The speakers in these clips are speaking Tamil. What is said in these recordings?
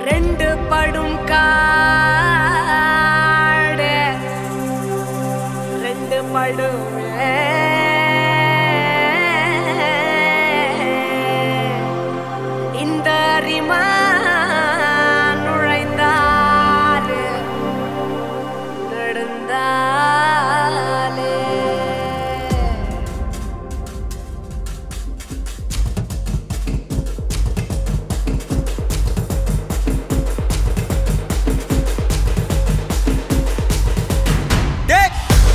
ரெண்டு படும் காடு ரெண்டு படுமே இந்த அரிமா நுழைந்தாலே நடந்தாலே டேய்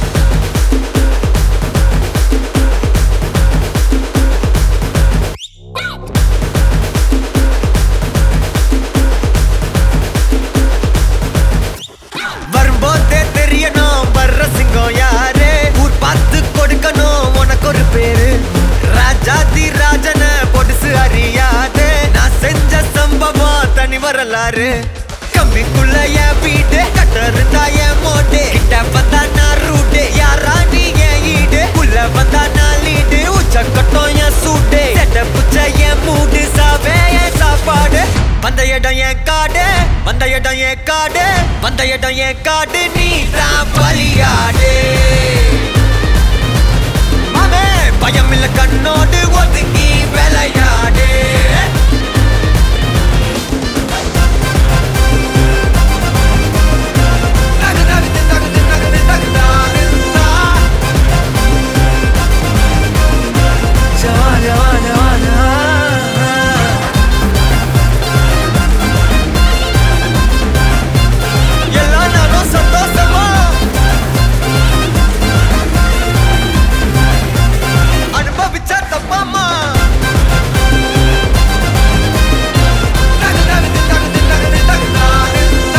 வரும்போதே தெரியணும் வர்ற சிங்கம் யாரு ஊர் பார்த்து கொடுக்கணும் உனக்கு ஒரு பேரு ராஜாதி ராஜன பொடுசு அறியாதே நான் செஞ்ச சம்பவம் தனி வரலாறு கம்பிக்குள்ள என் வீடு கட்ட இருந்தா என் மோட்டு கிட்ட வந்தா நான் ரூட்டு யாரா நீ என் ஈடு உள்ள வந்தா நான் லீடு உச்ச கட்டம் என் சூட்டு செட்ட புச்ச என் மூடு சாவே என் சாப்பாடு வந்த இடம் என் காடு வந்த இடம் என் காடு வந்த இடம் என் காடு நீ தான் பலியாடு மாமே பயம் இல்ல கண்ணோடு ஒதுங்கி விளையாடு தகு தகு தகு தகு தகு தகுதா. ஜவா ஜவா ஜவா ஜவா எல்லா நாளும் சந்தோஷமா அனுபவிச்சா தப்பாமா தகு தகு தகு தகு தகு தகுதா.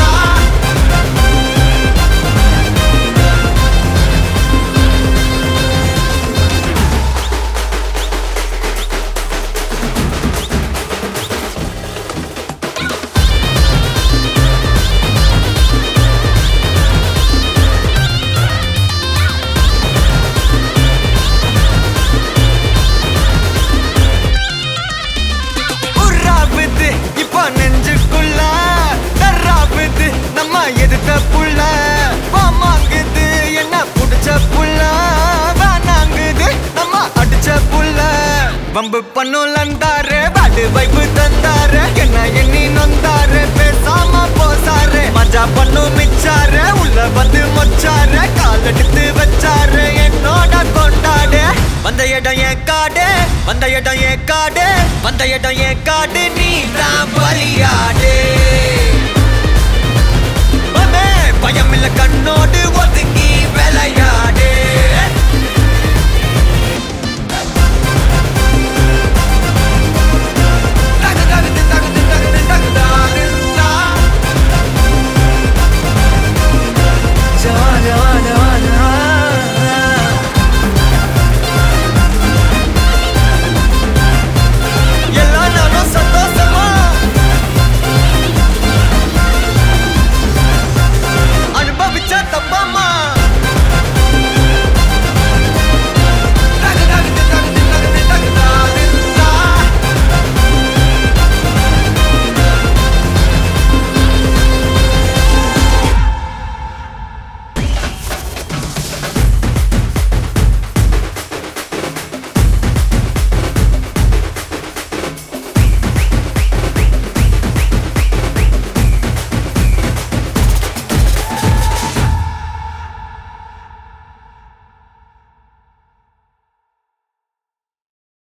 உர்ராவுது இப்போ நெஞ்சுக்குள்ள தர்ராவுது நம்ம எதிர்த்த புள்ள வாமாங்குது என்ன புடிச்ச புள்ள வேணாங்குது நம்ம அடிச்ச புள்ள வம்பு பண்ணும் லந்தாரு பாடு வைப்பு தந்தாரு என்ன எண்ணி நொந்தாரு பேசாம போசாரு மஜா பண்ணும் மிச்சாரு உள்ள வந்து மொச்சாரு கால் எடுத்து வச்சாரு என்னோட கொண்டாடு வந்த இடம் என் காடு வந்த இடம் என் காடு வந்த இடம் என் காடு நீ தான்